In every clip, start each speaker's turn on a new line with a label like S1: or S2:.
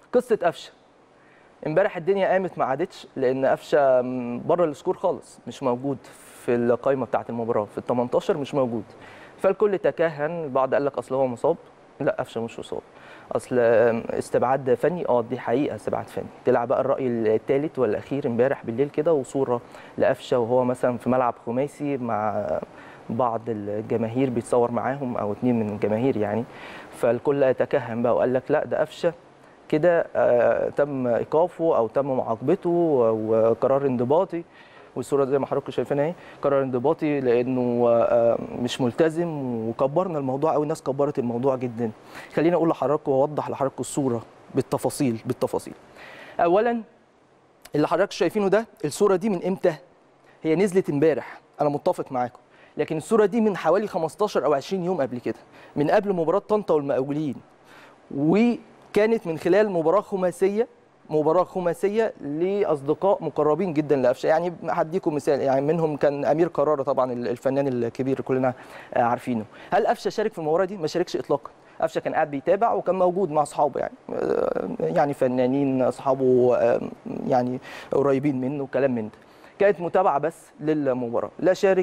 S1: قصه قفشه امبارح الدنيا قامت ما عادتش لان قفشه بره السكور خالص مش موجود في القائمه بتاعه المباراه في ال 18 مش موجود فالكل تكهن البعض قال لك اصل هو مصاب لا قفشه مش مصاب اصل استبعاد فني اه دي حقيقه استبعاد فني طلع بقى الراي الثالث والاخير امبارح بالليل كده وصوره لقفشه وهو مثلا في ملعب خماسي مع بعض الجماهير بيتصور معاهم او اتنين من الجماهير يعني فالكل تكهن بقى وقال لك لا ده قفشه كده آه تم ايقافه او تم معاقبته وقرار انضباطي والصوره زي ما حضراتكم شايفينها اهي قرار انضباطي لانه آه مش ملتزم وكبرنا الموضوع قوي الناس كبرت الموضوع جدا خليني اقول لحضراتكم واوضح لحضراتكم الصوره بالتفاصيل بالتفاصيل اولا اللي حضراتكم شايفينه ده الصوره دي من امتى هي نزلت امبارح انا متفق معاكم لكن الصوره دي من حوالي 15 او 20 يوم قبل كده من قبل مباراه طنطا والمقاولين وكانت من خلال مباراه خماسيه مباراه خماسيه لاصدقاء مقربين جدا لقفشه يعني هديكم مثال يعني منهم كان امير قراره طبعا الفنان الكبير كلنا عارفينه هل قفشه شارك في المباراه دي ما شاركش اطلاقا قفشه كان قاعد بيتابع وكان موجود مع اصحابه يعني يعني فنانين اصحابه يعني قريبين منه وكلام من ده كانت متابعه بس للمباراه لا شارك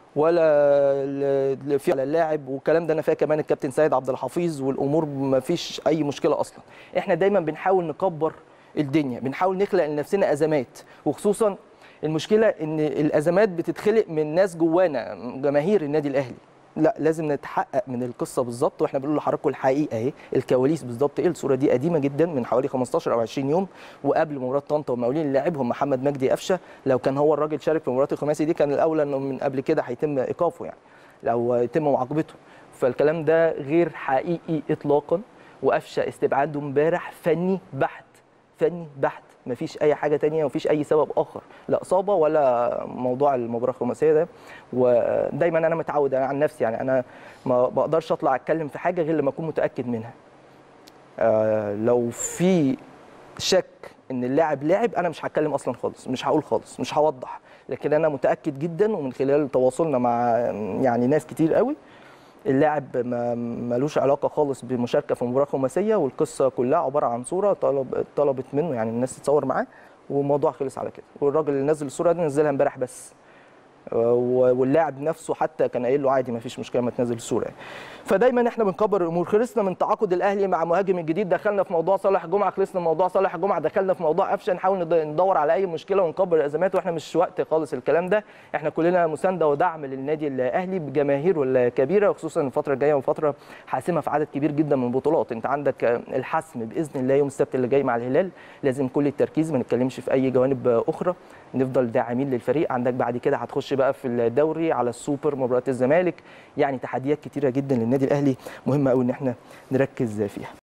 S1: ولا في على اللاعب والكلام ده انا فاكر كمان الكابتن سيد عبد الحفيظ والامور ما فيش اي مشكله اصلا احنا دايما بنحاول نكبر الدنيا بنحاول نخلق لنفسنا ازمات وخصوصا المشكله ان الازمات بتتخلق من ناس جوانا جماهير النادي الاهلي لا لازم نتحقق من القصه بالظبط واحنا بنقول لحضراتكم الحقيقه اهي الكواليس بالظبط ايه الصوره دي قديمه جدا من حوالي 15 او 20 يوم وقبل مباراه طنطا والمقاولين اللي لعبهم محمد مجدي قفشه لو كان هو الراجل شارك في مباراه الخماسي دي كان الاولى انه من قبل كده هيتم ايقافه يعني او يتم معاقبته فالكلام ده غير حقيقي اطلاقا وقفشه استبعاده امبارح فني بحت فني بحت مفيش اي حاجه تانية مفيش اي سبب اخر لا اصابه ولا موضوع المباراه الخماسيه ده ودايما انا متعود انا عن نفسي يعني انا ما بقدرش اطلع اتكلم في حاجه غير لما اكون متاكد منها آه لو في شك ان اللاعب لاعب انا مش هتكلم اصلا خالص مش هقول خالص مش هوضح لكن انا متاكد جدا ومن خلال تواصلنا مع يعني ناس كتير قوي اللاعب ملوش علاقه خالص بمشاركه في مباراه خماسيه والقصه كلها عباره عن صوره طلب طلبت منه يعني الناس تتصور معاه والموضوع خلص على كده والراجل اللي نزل الصوره دي نزلها امبارح بس واللاعب نفسه حتى كان قايل له عادي ما فيش مشكله ما تنزل الصوره يعني. فدايما احنا بنكبر الامور خلصنا من تعاقد الاهلي مع مهاجم الجديد دخلنا في موضوع صالح جمعه خلصنا من موضوع صالح جمعه دخلنا في موضوع قفشه نحاول ندور على اي مشكله ونكبر الازمات واحنا مش وقت خالص الكلام ده احنا كلنا مسانده ودعم للنادي الاهلي بجماهير الكبيره وخصوصا الفتره الجايه وفتره حاسمه في عدد كبير جدا من البطولات انت عندك الحسم باذن الله يوم السبت اللي جاي مع الهلال لازم كل التركيز ما نتكلمش في اي جوانب اخرى نفضل داعمين للفريق عندك بعد كده هتخش بقى في الدوري على السوبر مباراه الزمالك يعني تحديات كتيره جدا للنادي الاهلي مهمه قوي ان احنا نركز فيها